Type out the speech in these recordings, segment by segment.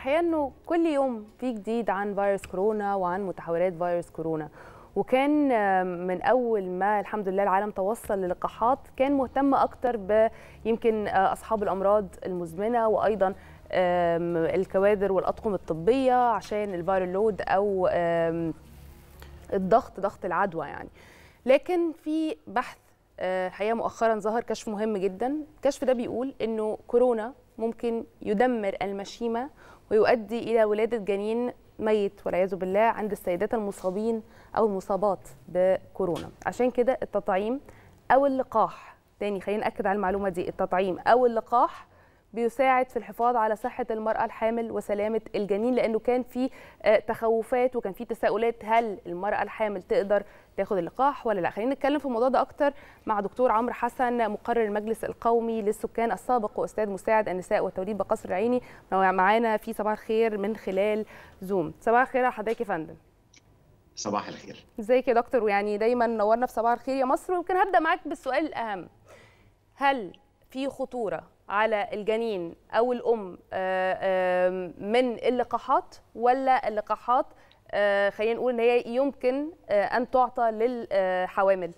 الحقيقه انه كل يوم في جديد عن فيروس كورونا وعن متحورات فيروس كورونا وكان من اول ما الحمد لله العالم توصل للقاحات كان مهتم اكتر ب يمكن اصحاب الامراض المزمنه وايضا الكوادر والاطقم الطبيه عشان الفيرال لود او الضغط ضغط العدوى يعني لكن في بحث الحقيقه مؤخرا ظهر كشف مهم جدا الكشف ده بيقول انه كورونا ممكن يدمر المشيمه ويؤدي الى ولاده جنين ميت والعياذ بالله عند السيدات المصابين او المصابات بكورونا عشان كده التطعيم او اللقاح تاني خلينا ناكد على المعلومه دي التطعيم او اللقاح بيساعد في الحفاظ على صحة المرأة الحامل وسلامة الجنين لأنه كان في تخوفات وكان في تساؤلات هل المرأة الحامل تقدر تاخد اللقاح ولا لا خلينا نتكلم في الموضوع ده أكتر مع دكتور عمرو حسن مقرر المجلس القومي للسكان السابق وأستاذ مساعد النساء والتوليد بقصر العيني معانا في صباح الخير من خلال زوم صباح الخير يا حضرتك يا فندم صباح الخير ازيك يا دكتور ويعني دايما نورنا في صباح الخير يا مصر ويمكن هبدا معاك بالسؤال الاهم هل في خطوره على الجنين او الام من اللقاحات ولا اللقاحات خلينا نقول ان هي يمكن ان تعطى للحوامل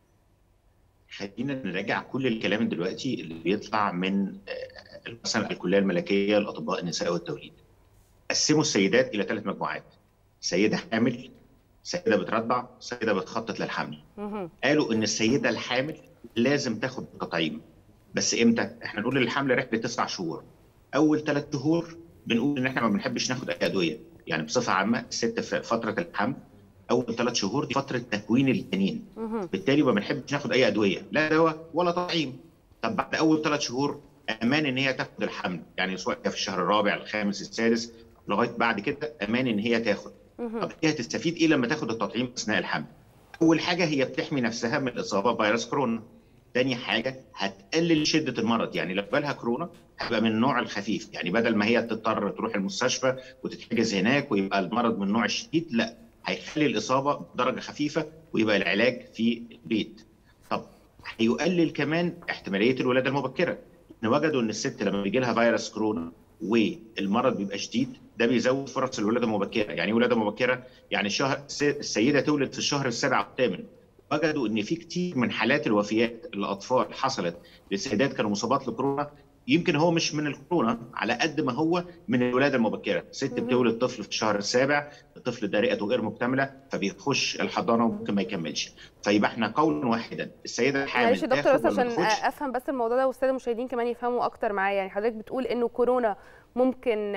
خلينا نراجع كل الكلام دلوقتي اللي بيطلع من مثلا الكليه الملكيه لاطباء النساء والتوليد قسموا السيدات الى ثلاث مجموعات سيده حامل سيده بترضع سيده بتخطط للحمل قالوا ان السيده الحامل لازم تاخد تطعيم بس امتى؟ احنا نقول الحمل رحله تسع شهور. اول ثلاث شهور بنقول ان احنا ما بنحبش ناخد اي ادويه، يعني بصفه عامه الست في فتره الحمل اول ثلاث شهور دي فتره تكوين الجنين. بالتالي ما بنحبش ناخد اي ادويه، لا دواء ولا تطعيم. طب بعد اول ثلاث شهور امان ان هي تاخد الحمل، يعني سواء في الشهر الرابع، الخامس، السادس لغايه بعد كده امان ان هي تاخد. طب هي هتستفيد ايه لما تاخد التطعيم اثناء الحمل؟ اول حاجه هي بتحمي نفسها من الاصابه بفيروس كورونا. تاني حاجه هتقلل شده المرض يعني لو جالها كورونا هيبقى من النوع الخفيف يعني بدل ما هي تضطر تروح المستشفى وتتحجز هناك ويبقى المرض من النوع الشديد لا هيخلي الاصابه بدرجه خفيفه ويبقى العلاج في البيت طب هيقلل كمان احتماليه الولاده المبكره ان وجدوا ان الست لما بيجي لها فيروس كورونا والمرض بيبقى شديد ده بيزود فرص الولاده المبكره يعني ولاده مبكره يعني شهر السيده تولد في الشهر السابع والثامن وجدوا ان في كتير من حالات الوفيات الاطفال حصلت لسيدات كانوا مصابات لكورونا يمكن هو مش من الكورونا على قد ما هو من الولاده المبكره، ست بتولد طفل في الشهر السابع، الطفل ده رئته غير مكتمله فبيخش الحضانه وممكن ما يكملش، فيبقى احنا قولا واحدا السيده الحامل معلش يا دكتور بس عشان افهم بس الموضوع ده والساده المشاهدين كمان يفهموا اكتر معايا، يعني حضرتك بتقول انه كورونا ممكن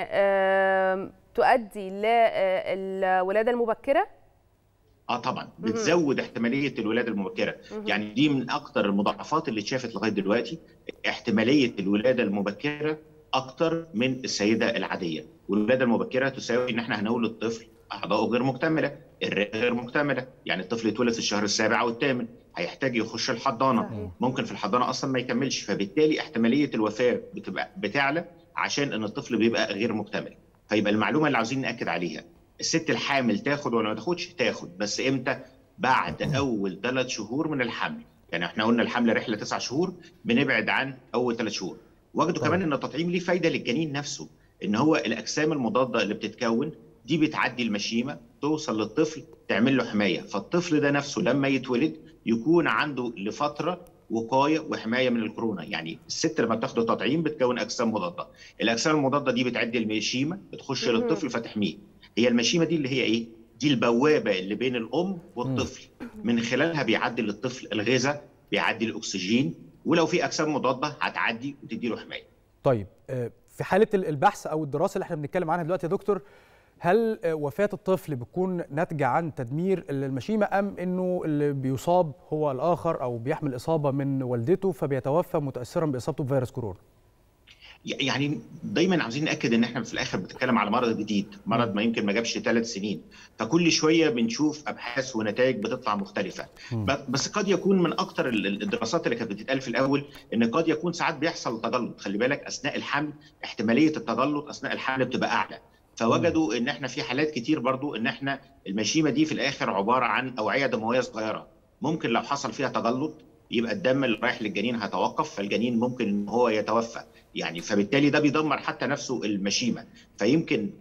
تؤدي للولاده المبكره اه طبعا بتزود احتماليه الولاده المبكره يعني دي من اكثر المضاعفات اللي اتشافت لغايه دلوقتي احتماليه الولاده المبكره اكثر من السيده العاديه والولاده المبكره تساوي ان احنا هنولد طفل اعضائه غير مكتمله الرئه غير مكتمله يعني الطفل يتولد في الشهر السابع او الثامن هيحتاج يخش الحضانه ممكن في الحضانه اصلا ما يكملش فبالتالي احتماليه الوفاه بتبقى بتعلى عشان ان الطفل بيبقى غير مكتمل فيبقى المعلومه اللي عاوزين ناكد عليها الست الحامل تاخد ولا ما تاخدش تاخد بس امتى بعد اول ثلاث شهور من الحمل يعني احنا قلنا الحمل رحله تسع شهور بنبعد عن اول ثلاث شهور وجدوا كمان ان التطعيم ليه فايده للجنين نفسه ان هو الاجسام المضاده اللي بتتكون دي بتعدي المشيمه توصل للطفل تعمل له حمايه فالطفل ده نفسه لما يتولد يكون عنده لفتره وقايه وحمايه من الكورونا يعني الست لما بتاخد التطعيم بتكون اجسام مضاده الاجسام المضاده دي بتعدي المشيمه بتخش للطفل فتحميه هي المشيمه دي اللي هي ايه دي البوابه اللي بين الام والطفل من خلالها بيعدي للطفل الغذاء بيعدي الاكسجين ولو في اجسام مضاده هتعدي وتدي له حمايه طيب في حاله البحث او الدراسه اللي احنا بنتكلم عنها دلوقتي يا دكتور هل وفاه الطفل بتكون ناتجه عن تدمير المشيمه ام انه اللي بيصاب هو الاخر او بيحمل اصابه من والدته فبيتوفى متاثرا باصابته بفيروس كورونا يعني دايما عاوزين ناكد ان احنا في الاخر بنتكلم على مرض جديد مرض ما يمكن ما جابش ثلاث سنين فكل شويه بنشوف ابحاث ونتائج بتطلع مختلفه م. بس قد يكون من اكثر الدراسات اللي كانت بتتقال في الاول ان قد يكون ساعات بيحصل تجلط خلي بالك اثناء الحمل احتماليه التجلط اثناء الحمل بتبقى اعلى فوجدوا ان احنا في حالات كتير برضو ان احنا المشيمه دي في الاخر عباره عن اوعيه دمويه صغيره ممكن لو حصل فيها تجلط يبقى الدم اللي رايح للجنين هيتوقف فالجنين ممكن ان هو يتوفى يعني فبالتالي ده بيدمر حتى نفسه المشيمه فيمكن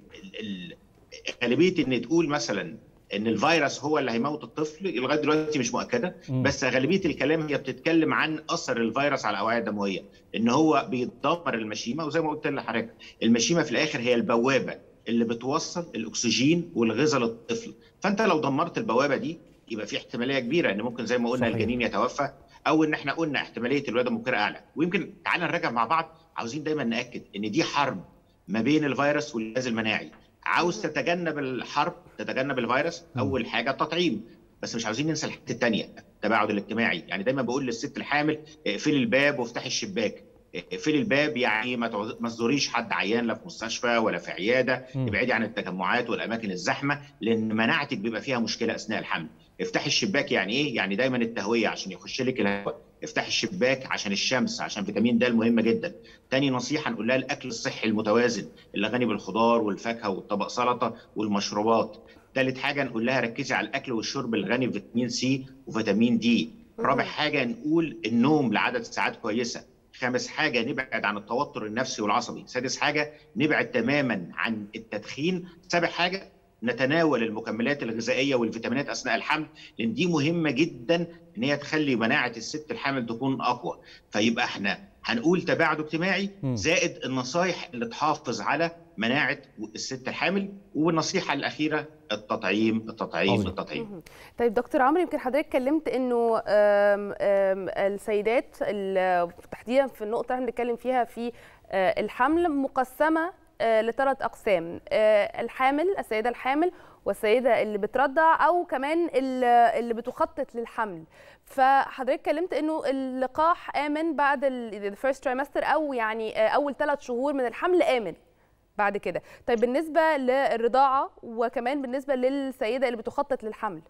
غالبيه ان تقول مثلا ان الفيروس هو اللي هيموت الطفل لغايه دلوقتي مش مؤكده م. بس غالبيه الكلام هي بتتكلم عن اثر الفيروس على الاوعيه الدمويه ان هو بيدمر المشيمه وزي ما قلت لحضرتك المشيمه في الاخر هي البوابه اللي بتوصل الاكسجين والغذاء للطفل فانت لو دمرت البوابه دي يبقى في احتماليه كبيره ان ممكن زي ما قلنا صحيح. الجنين يتوفى او ان احنا قلنا احتماليه الولاده المبكره اعلى ويمكن تعالى نراجع مع بعض عاوزين دايما ناكد ان دي حرب ما بين الفيروس والجهاز المناعي عاوز تتجنب الحرب تتجنب الفيروس اول حاجه التطعيم بس مش عاوزين ننسى الحته الثانيه التباعد الاجتماعي يعني دايما بقول للست الحامل اقفلي الباب وافتحي الشباك اقفلي الباب يعني ما ما تزوريش حد عيان لا في مستشفى ولا في عياده ابعدي عن التجمعات والاماكن الزحمه لان مناعتك بيبقى فيها مشكله اثناء الحمل افتحي الشباك يعني ايه يعني دايما التهويه عشان يخش لك الهواء افتحي الشباك عشان الشمس عشان فيتامين د مهمه جدا تاني نصيحه نقول لها الاكل الصحي المتوازن اللي غني بالخضار والفاكهه والطبق سلطه والمشروبات ثالث حاجه نقول لها ركزي على الاكل والشرب الغني بفيتامين سي وفيتامين دي رابع حاجه نقول النوم لعدد ساعات كويسه خامس حاجة نبعد عن التوتر النفسي والعصبي سادس حاجة نبعد تماما عن التدخين سابع حاجة نتناول المكملات الغذائيه والفيتامينات اثناء الحمل لان دي مهمه جدا ان هي تخلي مناعه الست الحامل تكون اقوى فيبقى احنا هنقول تباعد اجتماعي زائد النصايح اللي تحافظ على مناعه الست الحامل والنصيحه الاخيره التطعيم التطعيم عظيم. التطعيم طيب دكتور عمرو يمكن حضرتك اتكلمت انه آم، آم، السيدات ال- تحديدا في النقطه اللي بنتكلم فيها في آه، الحمل مقسمه آه، لثلاث اقسام آه، الحامل السيده الحامل والسيده اللي بترضع او كمان ال- اللي بتخطط للحمل فحضرتك اتكلمت انه اللقاح امن بعد الفيرست ترايمستر او يعني آه، اول ثلاث شهور من الحمل امن بعد كده طيب بالنسبه للرضاعه وكمان بالنسبه للسيده اللي بتخطط للحمل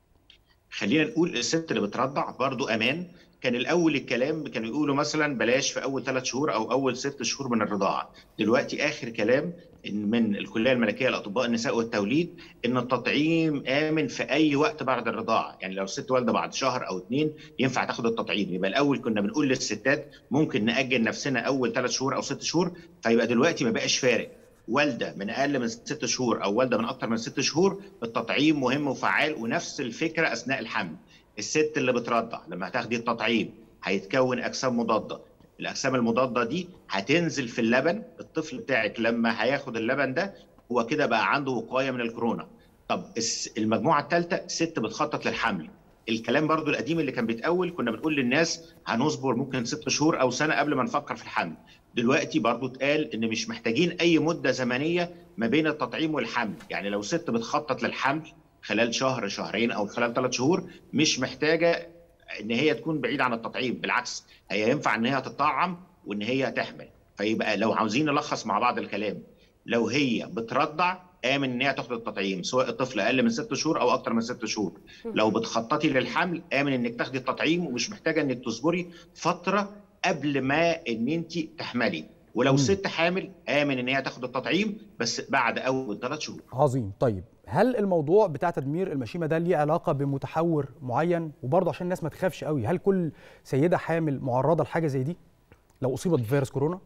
خلينا نقول الست اللي بترضع برضو امان كان الاول الكلام كانوا يقولوا مثلا بلاش في اول ثلاث شهور او اول ست شهور من الرضاعه دلوقتي اخر كلام إن من الكليه الملكيه لاطباء النساء والتوليد ان التطعيم امن في اي وقت بعد الرضاعه يعني لو الست والده بعد شهر او اتنين ينفع تاخد التطعيم يبقى الاول كنا بنقول للستات ممكن ناجل نفسنا اول ثلاث شهور او ست شهور فيبقى دلوقتي ما بقاش فارق والده من اقل من ست شهور او والده من اكثر من ست شهور التطعيم مهم وفعال ونفس الفكره اثناء الحمل الست اللي بترضع لما هتاخدي التطعيم هيتكون اجسام مضاده الاجسام المضاده دي هتنزل في اللبن الطفل بتاعك لما هياخد اللبن ده هو كده بقى عنده وقايه من الكورونا طب الس- المجموعه الثالثه ست بتخطط للحمل الكلام برضو القديم اللي كان بيتقول كنا بنقول للناس هنصبر ممكن ست شهور او سنه قبل ما نفكر في الحمل دلوقتي برضو اتقال ان مش محتاجين اي مده زمنيه ما بين التطعيم والحمل يعني لو ست بتخطط للحمل خلال شهر شهرين او خلال ثلاث شهور مش محتاجه ان هي تكون بعيده عن التطعيم بالعكس هي ينفع ان هي تطعم وان هي تحمل فيبقى لو عاوزين نلخص مع بعض الكلام لو هي بترضع امن ان هي تاخد التطعيم سواء الطفل اقل من ست شهور او اكتر من ست شهور لو بتخططي للحمل امن انك تاخدي التطعيم ومش محتاجه انك تصبري فتره قبل ما ان انت تحملي ولو مم. ست حامل امن ان هي تاخد التطعيم بس بعد اول ثلاث شهور عظيم طيب هل الموضوع بتاع تدمير المشيمه ده ليه علاقه بمتحور معين وبرضه عشان الناس ما تخافش قوي هل كل سيده حامل معرضه لحاجه زي دي لو اصيبت بفيروس كورونا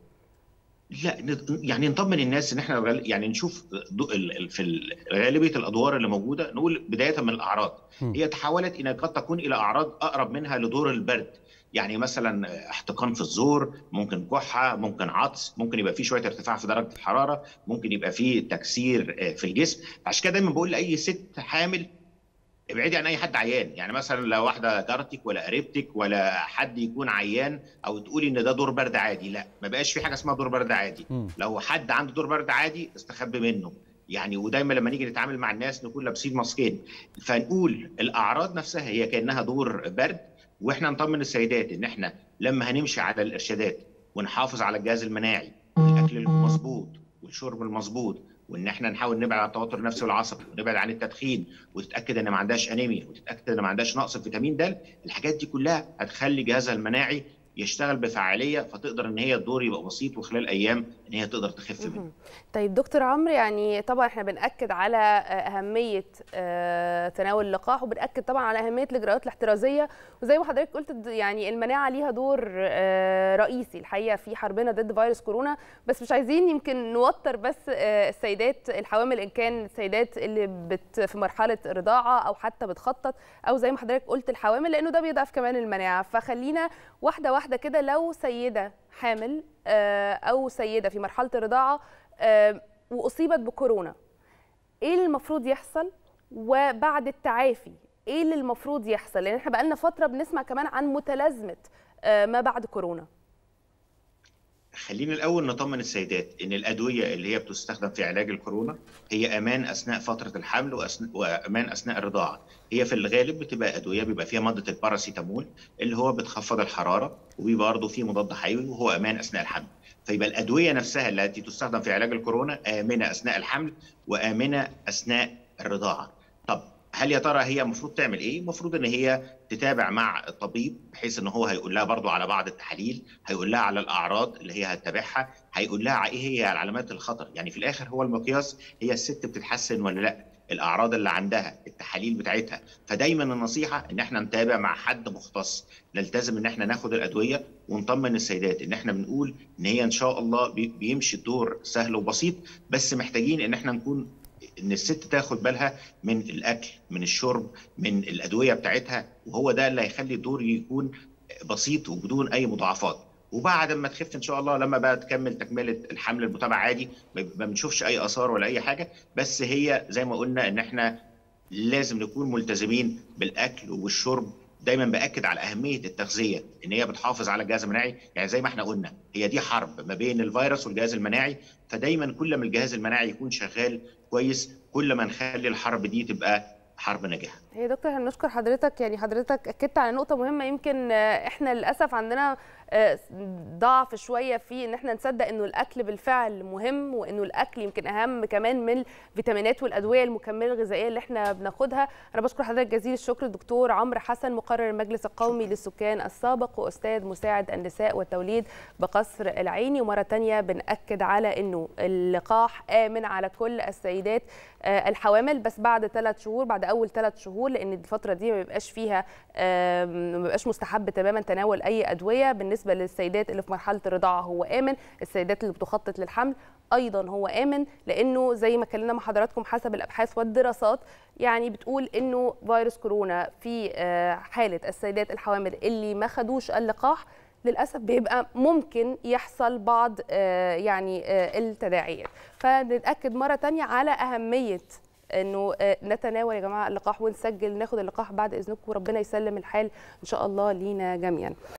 لا ن- يعني نطمن الناس ان احنا غال- يعني نشوف ضوء ال- ال- في ال- غالبيه الادوار اللي موجوده نقول بدايه من الاعراض م. هي تحولت الى قد تكون الى اعراض اقرب منها لدور البرد يعني مثلا احتقان في الزور ممكن كحه ممكن عطس ممكن يبقى في شويه ارتفاع في درجه الحراره ممكن يبقى في تكسير آه، في الجسم عشان كده دايما بقول لاي ست حامل ابعدي عن اي حد عيان يعني مثلا لو واحده جارتك ولا قريبتك ولا حد يكون عيان او تقولي ان ده دور برد عادي لا ما بقاش في حاجه اسمها دور برد عادي مم. لو حد عنده دور برد عادي استخبي منه يعني ودايما لما نيجي نتعامل مع الناس نكون لابسين ماسكين فنقول الاعراض نفسها هي كانها دور برد واحنا نطمن السيدات ان احنا لما هنمشي على الارشادات ونحافظ على الجهاز المناعي والاكل المظبوط والشرب المظبوط وان احنا نحاول نبعد عن التوتر النفسي والعصبي ونبعد عن التدخين وتتاكد ان ما عندهاش انيميا وتتاكد ان ما عندهاش نقص في فيتامين د الحاجات دي كلها هتخلي جهازها المناعي يشتغل بفعاليه فتقدر ان هي الدور يبقى بسيط وخلال ايام ان هي تقدر تخف منه طيب دكتور عمرو يعني طبعا احنا بناكد على اهميه تناول اللقاح وبناكد طبعا على اهميه الاجراءات الاحترازيه وزي ما حضرتك قلت يعني المناعه ليها دور رئيسي الحقيقه في حربنا ضد فيروس كورونا بس مش عايزين يمكن نوتر بس السيدات الحوامل ان كان السيدات اللي بت في مرحله رضاعه او حتى بتخطط او زي ما حضرتك قلت الحوامل لانه ده بيضعف كمان المناعه فخلينا واحده واحده كده لو سيده حامل او سيده في مرحله الرضاعه واصيبت بكورونا ايه اللي المفروض يحصل وبعد التعافي ايه اللي المفروض يحصل لان احنا بقالنا فتره بنسمع كمان عن متلازمه ما بعد كورونا خلينا الاول نطمن السيدات ان الادويه اللي هي بتستخدم في علاج الكورونا هي امان اثناء فتره الحمل وأثناء وامان اثناء الرضاعه هي في الغالب بتبقى ادويه بيبقى فيها ماده الباراسيتامول اللي هو بتخفض الحراره وبيبقى برضه فيه مضاد حيوي وهو امان اثناء الحمل فيبقى الادويه نفسها التي تستخدم في علاج الكورونا امنه اثناء الحمل وامنه اثناء الرضاعه طب هل يا ترى هي المفروض تعمل ايه؟ المفروض ان هي تتابع مع الطبيب بحيث ان هو هيقول لها برضو على بعض التحاليل، هيقول لها على الاعراض اللي هي هتتابعها، هيقول لها ايه هي علامات الخطر، يعني في الاخر هو المقياس هي الست بتتحسن ولا لا، الاعراض اللي عندها، التحاليل بتاعتها، فدايما النصيحه ان احنا نتابع مع حد مختص، نلتزم ان احنا ناخد الادويه ونطمن السيدات ان احنا بنقول ان هي ان شاء الله بيمشي الدور سهل وبسيط، بس محتاجين ان احنا نكون ان الست تاخد بالها من الاكل من الشرب من الادويه بتاعتها وهو ده اللي هيخلي الدور يكون بسيط وبدون اي مضاعفات وبعد ما تخف ان شاء الله لما بقى تكمل تكمله الحمل المتابعه عادي ما بنشوفش اي اثار ولا اي حاجه بس هي زي ما قلنا ان احنا لازم نكون ملتزمين بالاكل والشرب دايما باكد على اهميه التغذيه ان هي بتحافظ على الجهاز المناعي يعني زي ما احنا قلنا هي دي حرب ما بين الفيروس والجهاز المناعي فدايما كل ما الجهاز المناعي يكون شغال كويس كل ما نخلي الحرب دي تبقى حرب ناجحه. هي دكتور هنشكر حضرتك يعني حضرتك اكدت على نقطه مهمه يمكن احنا للاسف عندنا ضعف شويه في ان احنا نصدق انه الاكل بالفعل مهم وانه الاكل يمكن اهم كمان من الفيتامينات والادويه المكمله الغذائيه اللي احنا بناخدها انا بشكر حضرتك جزيل الشكر الدكتور عمرو حسن مقرر المجلس القومي للسكان السابق واستاذ مساعد النساء والتوليد بقصر العيني ومره ثانيه بناكد على انه اللقاح امن على كل السيدات الحوامل بس بعد ثلاث شهور بعد اول ثلاث شهور لان الفتره دي ما بيبقاش فيها ما بيبقاش مستحب تماما تناول اي ادويه بالنسبه للسيدات اللي في مرحله الرضاعه هو امن السيدات اللي بتخطط للحمل ايضا هو امن لانه زي ما اتكلمنا مع حضراتكم حسب الابحاث والدراسات يعني بتقول انه فيروس كورونا في حاله السيدات الحوامل اللي ما خدوش اللقاح للاسف بيبقى ممكن يحصل بعض يعني التداعيات فنتاكد مره ثانيه على اهميه انه نتناول يا جماعه اللقاح ونسجل ناخد اللقاح بعد اذنكم وربنا يسلم الحال ان شاء الله لينا جميعا